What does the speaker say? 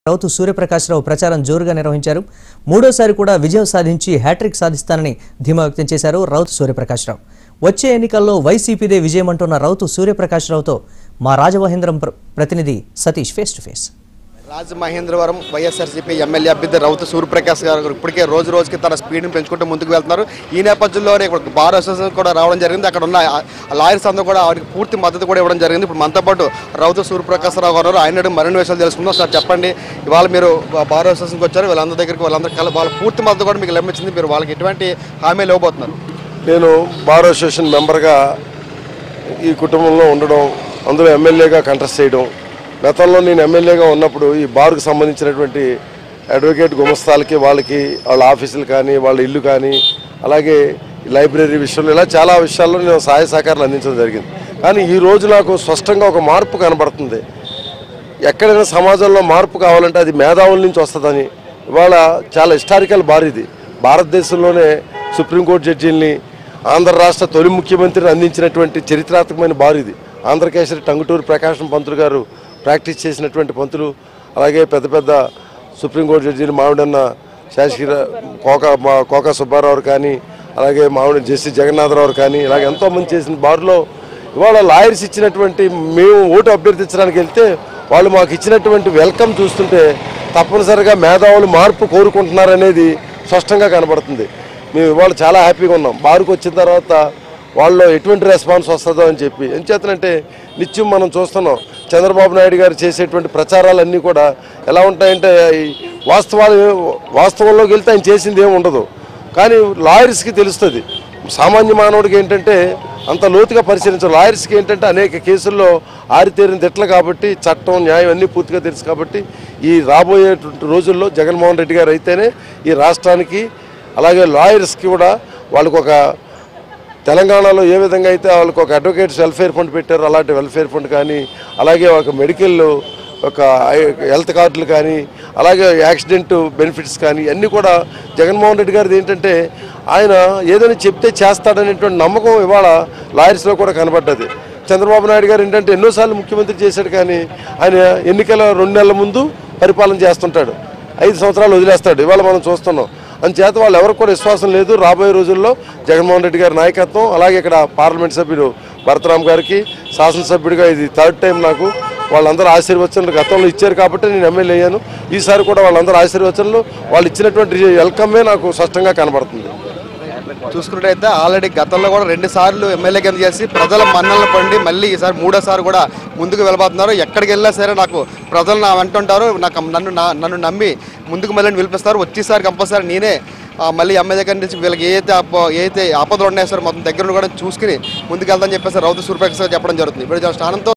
రౌతు సూర్యప్రకాశ్రావు ప్రచారం జోరుగా నిర్వహించారు మూడోసారి కూడా విజయం సాధించి హ్యాట్రిక్ సాధిస్తానని ధీమా వ్యక్తం చేశారు రౌతు సూర్యప్రకాశ్రావు వచ్చే ఎన్నికల్లో వైసీపీదే విజయం అంటున్న రౌతు సూర్యప్రకాశ్రావుతో మా రాజమహేంద్రం ప్ర- ప్రతినిధి Satish face to face Rajamahendravaram YSRCP MLA అభ్యర్థి రౌతు సూర్యప్రకాష్ గారు ఇప్పటికే రోజు రోజుకి తన స్పీడ్ని పెంచుకుంటూ ముందుకు వెళ్తున్నారు ఈ నేపథ్యంలోనే ఇక్కడ బార్ అసోసియేషన్ కూడా రావడం జరిగింది అక్కడ ఉన్న ఆ- ఆ లాయర్స్ అందరూ కూడా వారికి పూర్తి మద్దతు కూడా ఇవ్వడం జరిగింది ఇప్పుడు మనతో పాటు రౌతు సూర్యప్రకాశ్ రావు గారు ఆయన అడిగి మరిన్ని విషయాలు తెలుసుకుందాం సార్ చెప్పండి ఇవాళ మీరు బా- బార్ అసోసియేషన్కి వచ్చారు వీళ్ళందరి దగ్గరికి వాళ్ళందరూ కల వాళ్ళ పూర్తి మద్దతు కూడా మీకు లభించింది మీరు వాళ్ళకి ఎటువంటి హామీలు ఇవ్వబోతున్నారు నేను బార్ అసోసియేషన్ మెంబర్గా ఈ కుటుంబంలో ఉండడం అందులో ఎమ్మెల్యేగా కంటెస్ట్ చేయడం గతంలో నేను ఎమ్మెల్యేగా ఉన్నప్పుడు ఈ బార్కు సంబంధించినటువంటి అడ్వకేట్ గుమస్తాలకి వాళ్ళకి వాళ్ళ ఆఫీసులు కానీ వాళ్ళ ఇల్లు కానీ అలాగే లైబ్రరీ విషయంలో ఇలా చాలా విషయాల్లో నేను సహాయ సహకారాలు అందించడం జరిగింది కానీ ఈ రోజు నాకు స్పష్టంగా ఒక మార్పు కనబడుతుంది ఎక్కడైనా సమాజంలో మార్పు కావాలంటే అది మేధావుల నుంచి వస్తుందని ఇవాళ చాలా హిస్టారికల్ బార్ ఇది భారతదేశంలోనే సుప్రీంకోర్టు జడ్జీల్ని ఆంధ్ర రాష్ట్ర తొలి ముఖ్యమంత్రిని అందించినటువంటి చరిత్రాత్మకమైన బార్ ఇది ఆంధ్రకేసరి టంగుటూరు ప్రకాశం పంతులు గారు ప్రాక్టీస్ చేసినటువంటి పంతులు అలాగే పెద్ద పెద్ద సుప్రీంకోర్టు జడ్జీలు మామిడన్న శాసగిర కోక మా కోక సుబ్బారావు కానీ అలాగే మామిడి జస్టిస్ జగన్నాథరావు కానీ ఇలాగ ఎంతోమంది చేసిన బార్లో ఇవాళ లాయర్స్ ఇచ్చినటువంటి మేము ఓటు అభ్యర్థించడానికి వెళ్తే వాళ్ళు మాకు ఇచ్చినటువంటి వెల్కమ్ చూస్తుంటే తప్పనిసరిగా మేధావులు మార్పు కోరుకుంటున్నారనేది స్పష్టంగా కనబడుతుంది మేము ఇవాళ చాలా హ్యాపీగా ఉన్నాం బారుకు వచ్చిన తర్వాత వాళ్ళలో ఎటువంటి రెస్పాన్స్ వస్తుందో అని చెప్పి ఏం చేతనంటే నిత్యం మనం చూస్తున్నాం చంద్రబాబు నాయుడు గారు చేసేటువంటి ప్రచారాలన్నీ కూడా ఎలా ఉంటాయంటే ఈ వాస్తవాలు వాస్తవంలోకి వెళ్తే ఆయన చేసింది ఏమి ఉండదు కానీ లాయర్స్కి తెలుస్తుంది సామాన్య మానవుడికి ఏంటంటే అంత లోతుగా పరిశీలించారు లాయర్స్కి ఏంటంటే అనేక కేసుల్లో ఆరితేరిన తిట్ల కాబట్టి చట్టం న్యాయం అన్నీ పూర్తిగా తెలుసు కాబట్టి ఈ రాబోయేటువంటి రోజుల్లో జగన్మోహన్ రెడ్డి గారు అయితేనే ఈ రాష్ట్రానికి అలాగే లాయర్స్కి కూడా వాళ్ళకు ఒక తెలంగాణలో ఏ విధంగా అయితే వాళ్ళకి ఒక అడ్వకేట్స్ వెల్ఫేర్ ఫండ్ పెట్టారో అలాంటి వెల్ఫేర్ ఫండ్ కానీ అలాగే ఒక మెడికల్ ఒక ఐ- హెల్త్ కార్డులు కానీ అలాగే యాక్సిడెంట్ బెనిఫిట్స్ కానీ అన్నీ కూడా జగన్మోహన్ రెడ్డి గారిది ఏంటంటే ఆయన ఏదైనా చెప్తే చేస్తాడనేటువంటి నమ్మకం ఇవాళ లాయర్స్లో కూడా కనబడ్డది చంద్రబాబు నాయుడు గారు ఏంటంటే ఎన్నోసార్లు ముఖ్యమంత్రి చేశాడు కానీ ఆయన ఎన్నికల రెండు నెలల ముందు పరిపాలన చేస్తుంటాడు ఐదు సంవత్సరాలు వదిలేస్తాడు ఇవాళ మనం చూస్తున్నాం అందుచేత వాళ్ళు ఎవరికి కూడా విశ్వాసం లేదు రాబోయే రోజుల్లో జగన్మోహన్ రెడ్డి గారి నాయకత్వం అలాగే ఇక్కడ పార్లమెంట్ సభ్యుడు భరతరామ్ గారికి శాసనసభ్యుడిగా ఇది థర్డ్ టైం నాకు వాళ్ళందరూ ఆశీర్వచనలు గతంలో ఇచ్చారు కాబట్టి నేను ఎమ్మెల్యే అయ్యాను ఈసారి కూడా వాళ్ళందరూ ఆశీర్వచనలు వాళ్ళు ఇచ్చినటువంటి వెల్కమే నాకు స్పష్టంగా కనబడుతుంది చూసుకున్నట్టయితే ఆల్రెడీ గతంలో కూడా రెండు సార్లు ఎమ్మెల్యే కింద చేసి ప్రజల మన్నలను పండి మళ్ళీ ఈసారి మూడోసారి కూడా ముందుకు వెళ్ళబోతున్నారు ఎక్కడికి వెళ్ళినా సరే నాకు ప్రజలు నా వెంటుంటారు నాకు నన్ను నా- నన్ను నమ్మి ముందుకు మళ్ళీ పిలిపిస్తారు వచ్చేసారి కంపల్సరీ నేనే ఆ, మళ్ళీ ఎమ్మెల్యే దగ్గర నుంచి వీళ్ళకి ఏదైతే ఆప- ఏదైతే ఆపదలు ఉన్నాయో సార్ మొత్తం దగ్గర ఉండి కూడా చూసుకుని ముందుకు వెళ్తామని చెప్పేసి రౌతు సూర్యప్రకాశ్ గారు చెప్పడం జరుగుతుంది ఇప్పుడు స్థానంతో